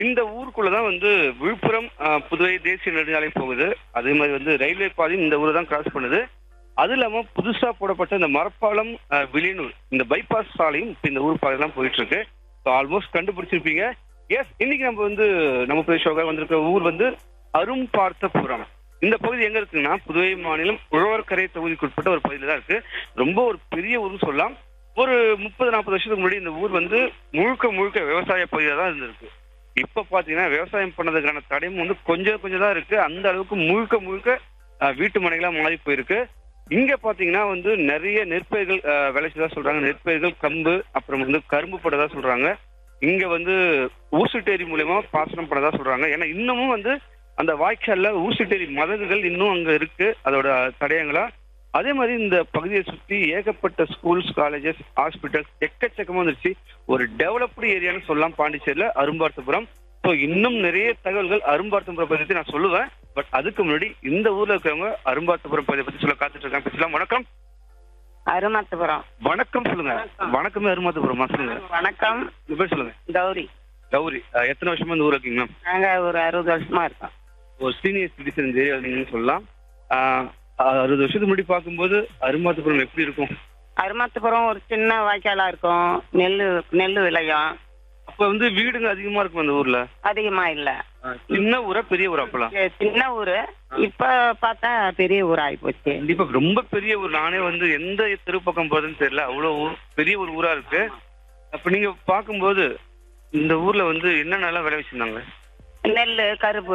இந்த ஊருக்குள்ளதான் வந்து விழுப்புரம் அஹ், புதுவை தேசிய நெடுஞ்சாலை போகுது அதே மாதிரி வந்து ரயில்வே பாதையும் இந்த ஊரை தான் கிராஸ் பண்ணுது அது இல்லாம புதுசா போடப்பட்ட இந்த மரப்பாலம் அஹ், வில்லியனூர் இந்த பைபாஸ் சாலையும் இப்ப இந்த ஊர் பாதை தான் போயிட்டு இருக்கு ஆல்மோஸ்ட் கண்டுபிடிச்சிருப்பீங்க எஸ் இன்னைக்கு நம்ம வந்து நம்ம பிரதேஷோக வந்திருக்க ஊர் வந்து அரும்பார்த்தபுரம் இந்த பகுதி எங்க இருக்குன்னா புதுவை மாநிலம் உழவர்கரை தொகுதிக்கு உட்பட்ட ஒரு பகுதியில தான் இருக்கு ரொம்ப ஒரு பெரிய ஊர்னு சொல்லலாம் ஒரு முப்பது நாற்பது வருஷத்துக்கு முன்னாடி இந்த ஊர் வந்து முழுக்க முழுக்க விவசாய பகுதியாக தான் இருந்திருக்கு இப்ப பாத்தீங்கன்னா விவசாயம் பண்ணதுக்கான தடையும் வந்து கொஞ்சம் கொஞ்சம் தான் இருக்கு அந்த அளவுக்கு முழுக்க முழுக்க அஹ், வீட்டு மனைகளா மாறி போயிருக்கு இங்க பாத்தீங்கன்னா வந்து நிறைய நெற்பயிர்கள் அஹ், விளைச்சதா சொல்றாங்க நெற்பயிர்கள் கம்பு அப்புறம் வந்து கரும்பு படதா சொல்றாங்க இங்க வந்து ஊசுட்டேரி மூலியமா பாசனம் பண்ணதா சொல்றாங்க ஏன்னா இன்னமும் வந்து அந்த வாய்க்கால்ல ஊசுட்டேரி மதகுகள் இன்னும் அங்க இருக்கு அதோட தடயங்களா அதே மாதிரி இந்த பகுதியை சுத்தி ஏகப்பட்ட ஸ்கூல்ஸ் காலேஜஸ் ஹாஸ்பிட்டல்ஸ் எக்கச்சக்கமா வந்துருச்சு ஒரு டெவலப்டு ஏரியான்னு சொல்லலாம் பாண்டிச்சேரியில அரும்பார்த்தபுரம் ஸோ இன்னும் நிறைய தகவல்கள் அரும்பார்த்தபுரம் பத்தி நான் சொல்லுவேன் பட் அதுக்கு முன்னாடி இந்த ஊர்ல இருக்கிறவங்க அரும்பார்த்தபுரம் பகுதியை பத்தி சொல்ல காத்துட்டு இருக்காங்க பேசலாம் வணக்கம் அருமத்துபுரம் வணக்கம் சொல்லுங்க வணக்கம். வணக்கமே அரும்பார்த்தபுரமா சொல்லுங்க வணக்கம் உங்க பேர் சொல்லுங்க கௌரி கௌரி அஹ், எத்தனை வருஷமா இந்த ஊர் இருக்கீங்க மேம் நாங்க ஒரு அறுபது வருஷமா இருக்கோம் ஒரு சீனியர் சிட்டிசன் இந்த ஏரியாவில் நீங்கன்னு சொல்லலாம் ஆஹ், அறுபது வருஷத்துக்கு முன்னாடி பார்க்கும்போது அரும்பார்த்தபுரம் எப்படி இருக்கும் அருமத்துபுரம் ஒரு சின்ன வாய்க்காலா இருக்கும் நெல்லு நெல்லு விளையும் அப்ப வந்து வீடுங்க அதிகமா இருக்கும் அந்த ஊர்ல அதிகமா இல்ல சின்ன ஊரா பெரிய ஊரா அப்பலாம் இங்க சின்ன ஊரு இப்ப பார்த்தா பெரிய ஊர் ஆகி போச்சு கண்டிப்பா ரொம்ப பெரிய ஊர் நானே வந்து எந்த தெரு பக்கம் போறதுன்னு தெரியல அவ்வளவு ஊர் பெரிய ஒரு ஊரா இருக்கு அப்ப நீங்க பார்க்கும்போது இந்த ஊர்ல வந்து என்னென்னலாம் விளைவிச்சிருந்தாங்க நெல்லு கரும்பு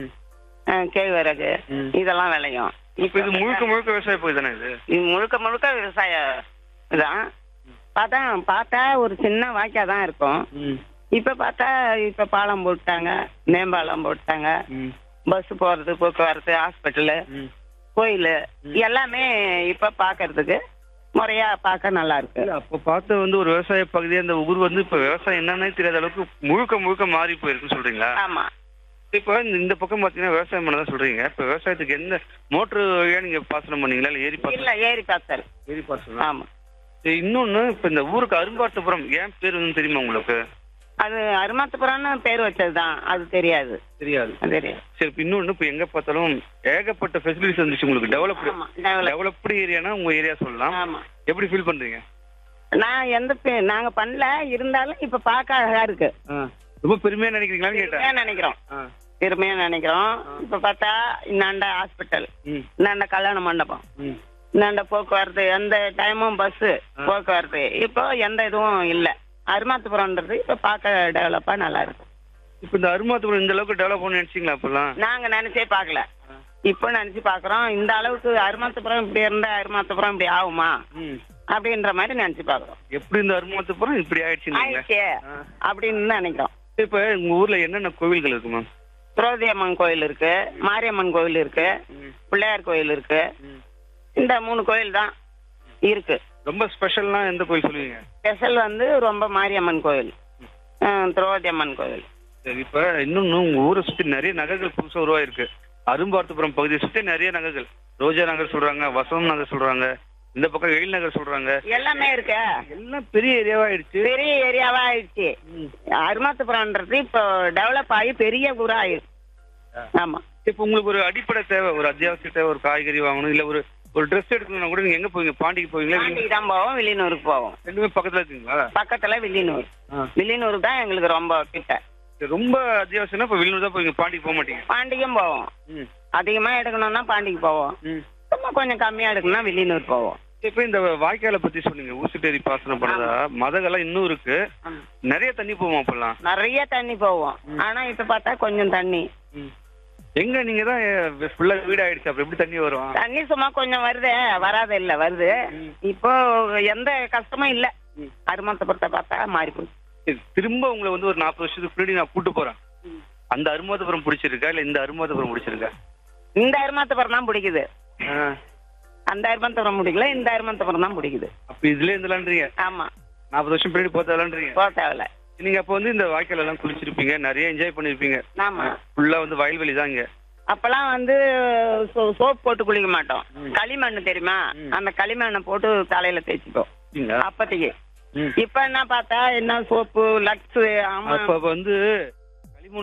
அஹ், கேழ்வரகு ம். இதெல்லாம் விளையும் இப்ப இது முழுக்க முழுக்க விவசாய பகுதி தானே இது இது முழுக்க முழுக்க விவசாய இதான் பார்த்தா பார்த்தா ஒரு சின்ன வாய்க்கா தான் இருக்கும் இப்ப பார்த்தா இப்ப பாலம் போட்டாங்க மேம்பாலம் போட்டாங்க பஸ் போறது போக்குவரத்து ஹாஸ்பிட்டலு கோயில் எல்லாமே இப்ப பாக்குறதுக்கு முறையா பார்க்க நல்லா இருக்கு இல்ல, அப்ப பார்த்த வந்து ஒரு விவசாய பகுதி அந்த ஊர் வந்து இப்ப விவசாயம் என்னன்னே தெரியாத அளவுக்கு முழுக்க முழுக்க மாறி போயிருக்குன்னு சொல்றீங்களா ஆமா இப்ப இந்த- இந்த பக்கம் பாத்தீங்கன்னா விவசாயம் பண்ணதான் சொல்றீங்க இப்ப விவசாயத்துக்கு எந்த மோட்டர் வழியா நீங்க பாசனம் பண்ணீங்களா இல்ல ஏரி இல்ல பாசனம் ஏரி பாத்தல் ஏரி பாசனம் ஆமா இன்னொன்னு இப்ப இந்த ஊருக்கு அரும்பார்த்தபுரம் ஏன் பேர் வந்து தெரியுமா உங்களுக்கு அது அருமாத்துப்புறம்னு பேர் வச்சதுதான் அது தெரியாது தெரியாது அது தெரியாது சரி இப்ப இன்னொன்னு இப்ப எங்க பார்த்தாலும் ஏகப்பட்ட ஃபெசிலிட்டிஸ் வந்துச்சு உங்களுக்கு டெவலப்டு ஆமா develop. டெவலப்டு ஏரியானா உங்க ஏரியா சொல்லலாம் ஆமா எப்படி ஃபீல் பண்றீங்க நான் எந்த பே- நாங்க பண்ணல இருந்தாலும் இப்ப பார்க்க அழகா இருக்கு ரொம்ப பெருமையா நினைக்கிறீங்களான்னு கேட்டேன் பெருமையா நினைக்கிறோம் ஆ. பெருமையா நினைக்கிறோம் இப்ப பார்த்தா இந்தாண்ட ஹாஸ்பிட்டல் ம், இந்தாண்ட கல்யாண மண்டபம் ம். இந்தாண்ட போக்குவரத்து எந்த டைமும் பஸ் போக்குவரத்து இப்போ எந்த இதுவும் இல்ல அருமாத்துப்புறம்ன்றது இப்ப பார்க்க டெவலப்பா நல்லா இருக்கு இப்ப இந்த அருமாத்தபுரம் இந்த அளவுக்கு டெவலப் பண்ணு நினைச்சீங்களா அப்பெல்லாம் நாங்க நினைச்சே பார்க்கல இப்போ நினைச்சு பாக்குறோம் இந்த அளவுக்கு அருமாத்துப்புறம் இப்படி இருந்தா அருமாத்துப்புறம் இப்படி ஆகுமா ம். அப்படின்ற மாதிரி நினைச்சு பாக்குறோம் எப்படி இந்த அருமாத்தபுரம் இப்படி ஆயிடுச்சுன்னு ஆயிடுச்சே அப்படின்னு நினைக்கிறோம் இப்ப உங்க ஊர்ல என்னென்ன கோவில்கள் இருக்கு மேம் திரௌதி அம்மன் கோயில் இருக்கு மாரியம்மன் கோயில் இருக்கு பிள்ளையார் கோயில் இருக்கு இந்த மூணு கோயில் தான் இருக்கு ரொம்ப ஸ்பெஷல்னா எந்த கோயில் சொல்லுவீங்க ஸ்பெஷல் வந்து ரொம்ப மாரியம்மன் கோயில் அஹ், திரௌதி அம்மன் கோயில் சரி இப்ப இன்னொன்னு உங்க ஊரை சுத்தி நிறைய நகர்கள் புதுசா உருவாயிருக்கு அரும்பார்த்தபுரம் பகுதியை சுத்தி நிறைய நகர்கள் ரோஜா நகர் சொல்றாங்க வசந்தம் நகர் சொல்றாங்க இந்த பக்கம் எழில் நகர் சொல்றாங்க எல்லாமே இருக்கு எல்லாம் பெரிய ஏரியாவா ஆயிடுச்சு பெரிய ஏரியாவா ஆயிடுச்சு அருமாத்துப்புறம்ன்றது இப்போ டெவலப் ஆகி பெரிய ஊரா ஆயிடுச்சு ஆமா இப்ப உங்களுக்கு ஒரு அடிப்படை தேவை ஒரு அத்தியாவசிய தேவை ஒரு காய்கறி வாங்கணும் இல்ல ஒரு ஒரு ட்ரெஸ் எடுக்கணும்னா கூட நீங்க எங்க போவீங்க பாண்டிக்கு போவீங்களா இல்ல பாண்டிக்கு தான் போவோம் வில்லியனூருக்கு போவோம் ரெண்டுமே பக்கத்துல இருக்குங்களா பக்கத்துல வில்லியனூர் வில்லியனூர் தான் எங்களுக்கு ரொம்ப கிட்ட சரி, ரொம்ப அத்தியாவசியம்னா இப்ப வெளியூர் தான் போவீங்க பாண்டிக்கு போக மாட்டீங்க பாண்டிக்கும் போவோம் ம். அதிகமா எடுக்கணும்னா பாண்டிக்கு போவோம் ம். சும்மா கொஞ்சம் கம்மியா எடுக்கணும்னா வில்லியனூர் போவோம் இப்ப இந்த வாய்க்காலை பத்தி சொன்னீங்க ஊசுட்டேரி பாசனம் பண்ணதா மதகெல்லாம் இன்னும் இருக்கு ஆமா. நிறைய தண்ணி போவோம் அப்பெல்லாம் நிறைய தண்ணி போவோம் ஆனா இப்ப பார்த்தா கொஞ்சம் தண்ணி எங்க நீங்க தான் ஃபுல்லா வீடு ஆயிடுச்சு அப்புறம் எப்படி தண்ணி வரும் தண்ணி சும்மா கொஞ்சம் வருது வராத இல்ல வருது இப்போ எந்த கஷ்டமும் இல்ல அருமத்தபுரத்தை பார்த்தா மாறி போச்சு சரி, திரும்ப உங்களை வந்து ஒரு நாற்பது வருஷத்துக்கு முன்னாடி நான் கூட்டு போறேன் அந்த அருமாதபுரம் பிடிச்சிருக்கா இல்ல இந்த அருமாதபுரம் பிடிச்சிருக்கா இந்த அருமத்தபுரம் தான் பிடிக்குது அந்த அருமத்தபுரம் பிடிக்கல இந்த அருமத்தபுரம் தான் பிடிக்குது அப்ப இதுல இருந்துலான்றீங்க ஆமா நாற்பது வருஷம் பின்னாடி போத்தாலான்றீங்க போக தேவையில்ல நீங்க அப்ப வந்து இந்த வாய்க்கால் எல்லாம் குளிச்சிருப்பீங்க நிறைய என்ஜாய் பண்ணிருப்பீங்க ஆமா ஃபுல்லா வந்து வயல்வெளி தான் இங்க அப்பெல்லாம் வந்து சோப் போட்டு குளிக்க மாட்டோம் களிமண் தெரியுமா அந்த களிமண்ணை போட்டு தலையில தேய்ச்சிப்போம் சரிங்களா? அப்பதைக்கு ம். இப்ப என்ன பார்த்தா என்ன சோப்பு லக்ஸ் ஆமா அப்ப வந்து